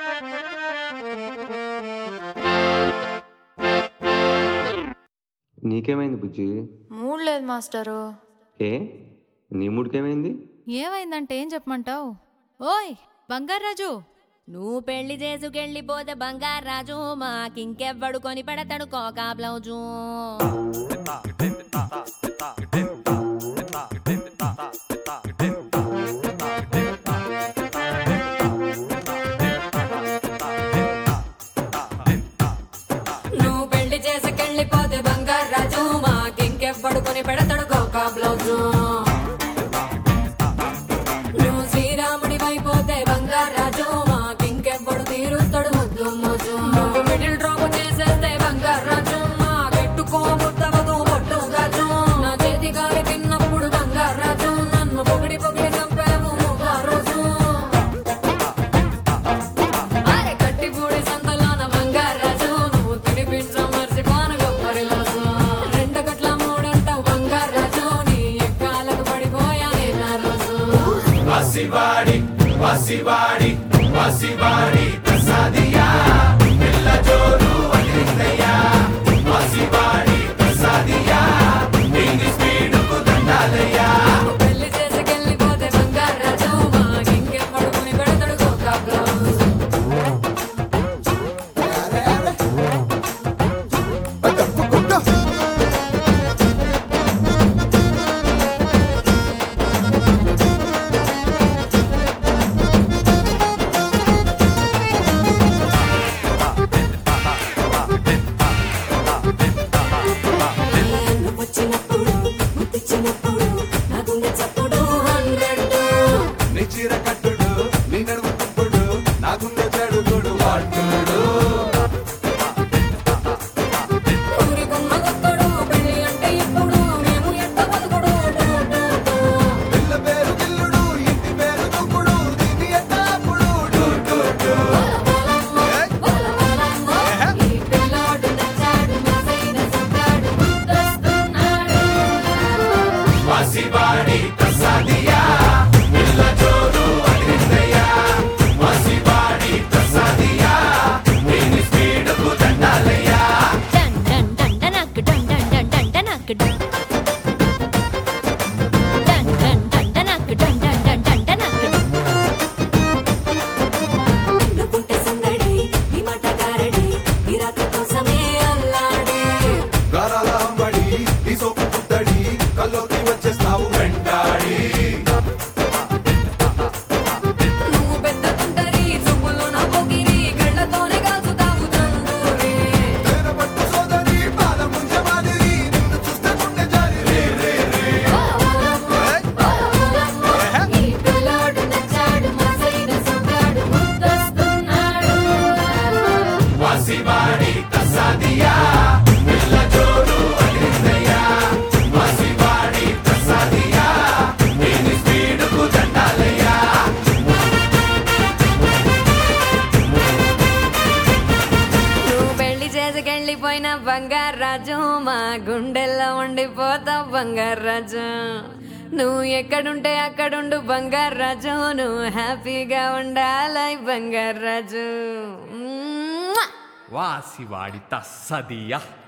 నీకేమైంది బుజ్జి మూడ్ లేదు మాస్టరు ఏ నీ మూడికేమైంది ఏమైందంటే ఏం చెప్పమంటావు ఓయ్ బంగారాజు నువ్వు పెళ్లి చేసుకెళ్ళిపోతే బంగారాజు మాకింకెవ్వడు కొని పెడతాడు కోకా బ్లౌజు నువ్వు పెళ్లి చేసుకెళ్ళిపోతే బంగారాజు మాకింకెవ్వడు కొని పెడతాడు కోకా బ్లౌజు నువ్వు శ్రీరాముడి వైపోతే బంగారాజు మాకింకెవ్వడు తీరుస్తాడు ముద్దు మోజు నువ్వు మిడిల్ డ్రాప్ చేసేస్తే బంగారాజు మాకెట్టుకోబుద్దవదు పొట్టు గాజు నా చేతి గాలి తిన్నప్పుడు బంగారాజు నన్ను పొగిడి పొగిడి చంపావు రోజు అరే కట్టి పూడి సంతలోన బంగారాజు నువ్వు తినిపించం మర్చిపోను గొప్పరిలోజు రెండు గట్ల మూడంటావు బంగారాజు నీ ఎక్కాలకు పడిపోయా నేను ఆ రోజు పసివాడి పసివాడి పసివాడి ప్రసాదియా పిల్ల జోరు వదిలిందయ్యా పసివాడి ప్రసాదియా దీని స్పీడుకు దండాలయ్యా పెళ్లి చేసుకెళ్ళిపోతే బంగారాజు మాకింకెప్పుడు కొని పెడతాడు కోకా బ్లౌజ్ వచ్చినప్పుడు ముద్దిచ్చినప్పుడు నా గుండె చప్పుడు హండ్రెడ్ నీ చీర కట్టుడు నీ నడుము తిప్పుడు నా గుండె చెడుగుడు వాడుడు ఊరి గుమ్మ గొప్పడు పెళ్లి అంటే ఇప్పుడు మేము ఎంత బతుకుడు పిల్ల పేరు గిల్లుడు ఇంటి పేరు దుక్కుడు దీని ఎట్టాపుడు డు డు డు ఈ పిల్లోడు నచ్చాడు మా సైన సొక్కాడు ముద్దొస్తున్నాడు పసివాడి ప్రసాదియా పిల్ల జోరు వదిలిందయ్యా పసివాడి ప్రసాదియా దీని స్పీడుకు దండాలయ్యా డన్ డన్ డన్ డనక్ డన్ డన్ డన్ డన్ డనక్ డన్ డన్ డన్ డన్ డనక్ డన్ డన్ డన్ డన్ డనక్ నువ్వుంటే సందడి ఈ మాట గారడి ఈ రాత కోసమే అల్లాడి గారాల అంబడి నీ సోపు పుత్తడి కల్లోకి వచ్చేస్తావు వెంటాడి నువ్వు పెద్ద తుంటరి చూపులో నా పొగిరి గళ్ళతోనే కాల్చుతావు తందూరి తేనె పట్టు సోదరి పాల ముంజ మాదిరి నిన్ను చూస్తే గుండె జారి రే రే రే ఈ పిల్లోడు నచ్చాడు మా సైన సొక్కాడు ముద్దొస్తున్నాడు పసివాడి ప్రసాదియా పిల్ల జోరు వదిలిందయ్యా పసివాడి ప్రసాదియా దీని స్పీడుకు దండాలయ్యా నువ్వు పెళ్లి చేసుకెళ్ళిపోయిన బంగారాజు మా గుండెల్లో ఉండిపోతావు బంగారాజు నువ్వు ఎక్కడుంటే అక్కడుండు బంగారాజు నువ్వు హ్యాపీగా ఉండాలి బంగారాజు మ్మ్. వాసివాడి తస్సదియ